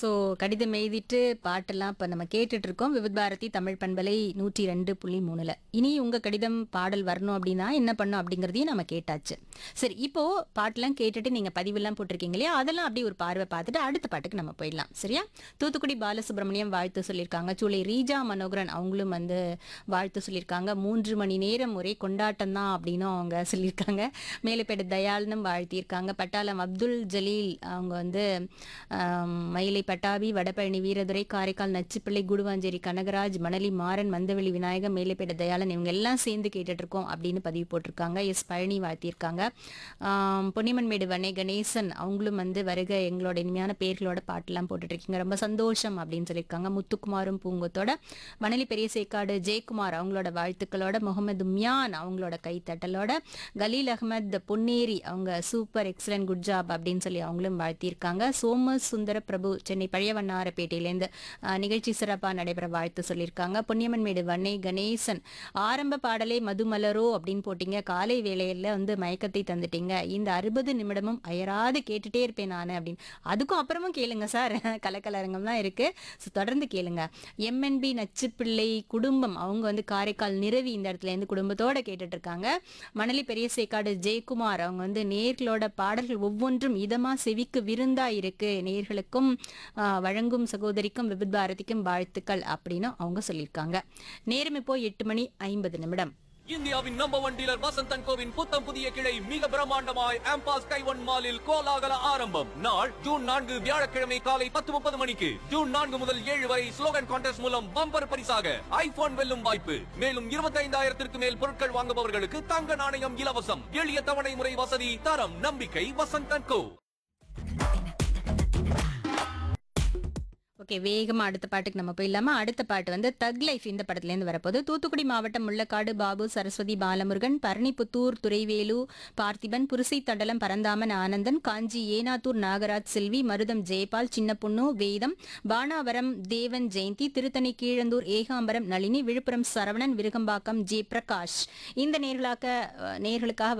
so கடிதம் எழுதிட்டு பாட்டெல்லாம் இப்போ நம்ம கேட்டுட்டு இருக்கோம் விவித் பாரதி தமிழ் பண்பலை நூற்றி ரெண்டு புள்ளி மூணுல இனி உங்க கடிதம் பாடல் வரணும் அப்படின்னா என்ன பண்ணும் அப்படிங்கிறதையும் நம்ம கேட்டாச்சு சரி இப்போ பாட்டெல்லாம் கேட்டுட்டு நீங்க பதிவெல்லாம் போட்டிருக்கீங்க இல்லையா அதெல்லாம் அப்படியே ஒரு பார்வை பார்த்துட்டு அடுத்த பாட்டுக்கு நம்ம போயிடலாம் சரியா தூத்துக்குடி பாலசுப்ரமணியம் வாழ்த்து சொல்லியிருக்காங்க சூளை ரீஜா மனோகரன் அவங்களும் வந்து வாழ்த்து சொல்லியிருக்காங்க மூன்று மணி நேரம் ஒரே கொண்டாட்டம் தான் அப்படின்னும் அவங்க சொல்லியிருக்காங்க மேலப்பேடு தயாளனும் வாழ்த்தியிருக்காங்க பட்டாளம் அப்துல் ஜலீல் அவங்க வந்து ஆம், மயிலை பட்டாபி வடபழனி வீரதுரை காரைக்கால் நச்சுப்பிள்ளை குடுவாஞ்சேரி கனகராஜ் மணலி மாறன் மந்தவெளி விநாயகம் மேலைப்பேட தயாளன் இவங்க எல்லாம் சேர்ந்து கேட்டுட்டு இருக்கோம் அப்படின்னு பதிவு போட்டிருக்காங்க எஸ் பழனி வாழ்த்தியிருக்காங்க ஆம், பொன்னிமன்மேடு வனே கணேசன் அவங்களும் வந்து வருக எங்களோட இனிமையான பேர்களோட பாட்டெல்லாம் போட்டுட்டு இருக்கீங்க ரொம்ப சந்தோஷம் அப்படின்னு சொல்லியிருக்காங்க முத்துக்குமாரும் பூங்கொத்தோட மணலி பெரிய சேக்காடு ஜெயக்குமார் அவங்களோட வாழ்த்துக்களோட முகமது மியான் அவங்களோட கைத்தட்டலோட கலீல் அகமத் பொன்னேரி அவங்க சூப்பர் எக்ஸலன்ட் குட் ஜாப் அப்படின்னு சொல்லி அவங்களும் வாழ்த்தியிருக்காங்க சோம சுந்தர பிரபு சென்னை பழைய வண்ணாரப்பேட்டையிலேருந்து அஹ், நிகழ்ச்சி சிறப்பாக நடைபெற வாழ்த்து சொல்லியிருக்காங்க பொன்னியம்மன் மேடு வன்னை கணேசன் ஆரம்ப பாடலே மதுமலரோ அப்படின்னு போட்டீங்க காலை வேளையில வந்து மயக்கத்தை தந்துட்டீங்க இந்த அறுபது நிமிடமும் அயராது கேட்டுட்டே இருப்பேன் நான் அப்படின்னு அதுக்கும் அப்புறமும் கேளுங்க சார் கலக்கலரங்கம் தான் இருக்கு So, தொடர்ந்து கேளுங்க எம்என்பி நச்சுப்பிள்ளை குடும்பம் அவங்க வந்து காரைக்கால் நிறவி இந்த இடத்துல இருந்து குடும்பத்தோட கேட்டுட்டு இருக்காங்க மணலி பெரிய சேக்காடு ஜெயக்குமார் அவங்க வந்து நேர்களோட பாடல்கள் ஒவ்வொன்றும் இதமா செவிக்கு விருந்தா இருக்கு நேர்களுக்கும் ஆஹ், வழங்கும் சகோதரிக்கும் விபித் பாரதிக்கும் வாழ்த்துக்கள் அப்படின்னு அவங்க சொல்லியிருக்காங்க நேரம் இப்போ எட்டு மணி ஐம்பது நிமிடம் இந்தியாவின் நம்பர் ஒன் டீலர் வசந்தன் கோவின் புத்தம் புதிய கிளை மிக பிரம்மாண்டமாய் ஆம்பாஸ் கைவன் மாலில் கோலாகல ஆரம்பம் நாள் ஜூன் நான்கு வியாழக்கிழமை காலை பத்து முப்பது மணிக்கு ஜூன் நான்கு முதல் ஏழு வரை ஸ்லோகன் கான்டெஸ்ட் மூலம் பம்பர் பரிசாக ஐபோன் வெல்லும் வாய்ப்பு மேலும் இருபத்தைந்தாயிரத்திற்கு மேல் பொருட்கள் வாங்குபவர்களுக்கு தங்க நாணயம் இலவசம் எளிய தவணை முறை வசதி தரம் நம்பிக்கை வசந்தன் கோ ஓகே வேகமா அடுத்த பாட்டுக்கு நம்ம போயிடலாமா அடுத்த பாட்டு வந்து தக் லைஃப் இந்த படத்துல இருந்து வரப்போகுது தூத்துக்குடி மாவட்டம் முள்ளக்காடு பாபு சரஸ்வதி பாலமுருகன் பரணிப்புத்தூர் துரைவேலு பார்த்திபன் புரிசை தண்டலம் பரந்தாமன் ஆனந்தன் காஞ்சி ஏனாத்தூர் நாகராஜ் செல்வி மருதம் ஜெயபால் சின்னப்புண்ணு வேதம் பானாவரம் தேவன் ஜெயந்தி திருத்தணி கீழந்தூர் ஏகாம்பரம் நளினி விழுப்புரம் சரவணன் விருகம்பாக்கம் ஜே பிரகாஷ் இந்த நேர்களாக நேர்களுக்காக